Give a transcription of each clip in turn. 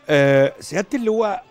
آه سياده اللواء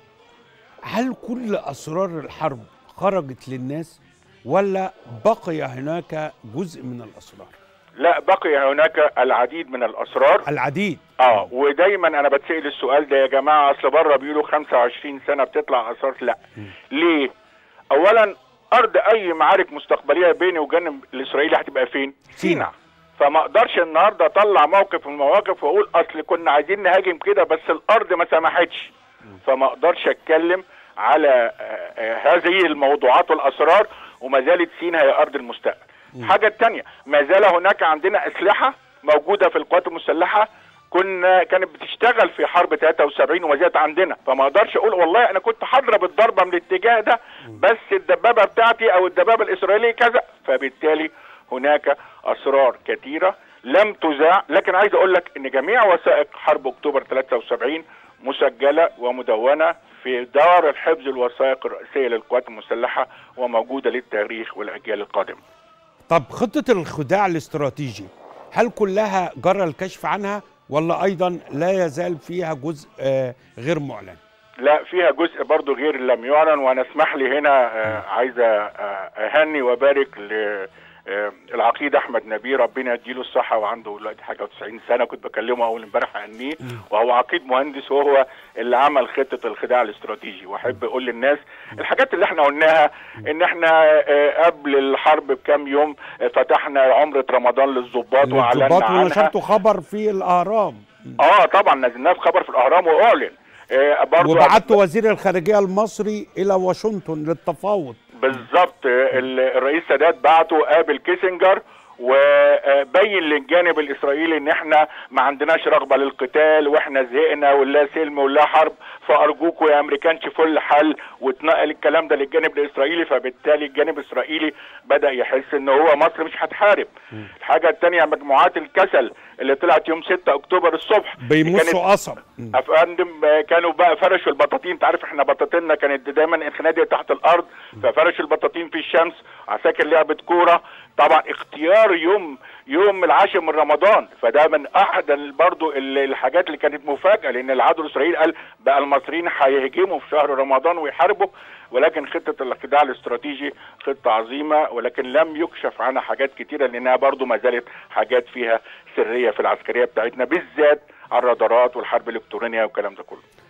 هل كل اسرار الحرب خرجت للناس ولا بقي هناك جزء من الاسرار لا بقي هناك العديد من الاسرار العديد اه ودايما انا بتسال السؤال ده يا جماعه اصل بره بيقولوا 25 سنه بتطلع اسرار لا ليه اولا ارض اي معارك مستقبليه بيني وجانب الاسرائيلي هتبقى فين سيناء فما اقدرش النهارده اطلع موقف من المواقف واقول اصل كنا عايزين نهاجم كده بس الارض ما سمحتش فما اقدرش اتكلم على آه، آه، هذه الموضوعات والاسرار وما زالت سيناء هي ارض المستقبل حاجه تانية ما زال هناك عندنا اسلحه موجوده في القوات المسلحه كنا كانت بتشتغل في حرب 73 وما زالت عندنا فما اقدرش اقول والله انا كنت هضرب الضربه من الاتجاه ده بس الدبابه بتاعتي او الدبابه الاسرائيليه كذا فبالتالي هناك اسرار كثيره لم تذاع لكن عايز اقول لك ان جميع وثائق حرب اكتوبر 73 مسجله ومدونه في دار الحفظ الوثائق الرئيسيه للقوات المسلحه وموجوده للتاريخ والاجيال القادمه طب خطه الخداع الاستراتيجي هل كلها جرى الكشف عنها ولا ايضا لا يزال فيها جزء آه غير معلن لا فيها جزء برضو غير لم يعلن وانا اسمح لي هنا آه عايز آه اهني وبارك ل آه، العقيد احمد نبيه ربنا يديله الصحه وعنده دلوقتي حاجه و90 سنه كنت بكلمه اول امبارح اهنيه وهو عقيد مهندس وهو اللي عمل خطه الخداع الاستراتيجي واحب اقول للناس الحاجات اللي احنا قلناها ان احنا آه، قبل الحرب بكام يوم آه، فتحنا عمره رمضان للضباط واعلنا الضباط عنها ونشرتوا خبر في الاهرام اه طبعا نزلناه في خبر في الاهرام واعلن آه، برضو وبعتوا وزير الخارجيه المصري الى واشنطن للتفاوض بالظبط ال- الرئيس سادات بعته قابل كيسنجر وبين للجانب الاسرائيلي ان احنا ما عندناش رغبه للقتال واحنا زهقنا ولا سلم ولا حرب فارجوكوا يا امريكان شوفوا لنا حل واتنقل الكلام ده للجانب الاسرائيلي فبالتالي الجانب الاسرائيلي بدا يحس ان هو مصر مش هتحارب الحاجه الثانيه مجموعات الكسل اللي طلعت يوم 6 اكتوبر الصبح كانت بيمصوا قصب افندم آه، كانوا بقى فرشوا البطاطين انت عارف احنا بطاطيننا كانت دايما الخنادق تحت الارض ففرشوا البطاطين في الشمس عساكر لعبه كوره طبعا اختيار يوم يوم العاشر من رمضان فده من احد ال- برضو ال- الحاجات اللي كانت مفاجاه لان العدو الاسرائيلي قال بقى المصريين هيهجموا في شهر رمضان ويحاربوا ولكن خطه الخداع الاستراتيجي خطه عظيمه ولكن لم يكشف عنها حاجات كتيره لانها برضو ما زالت حاجات فيها سريه في العسكريه بتاعتنا بالذات على الرادارات والحرب الالكترونيه والكلام ده كله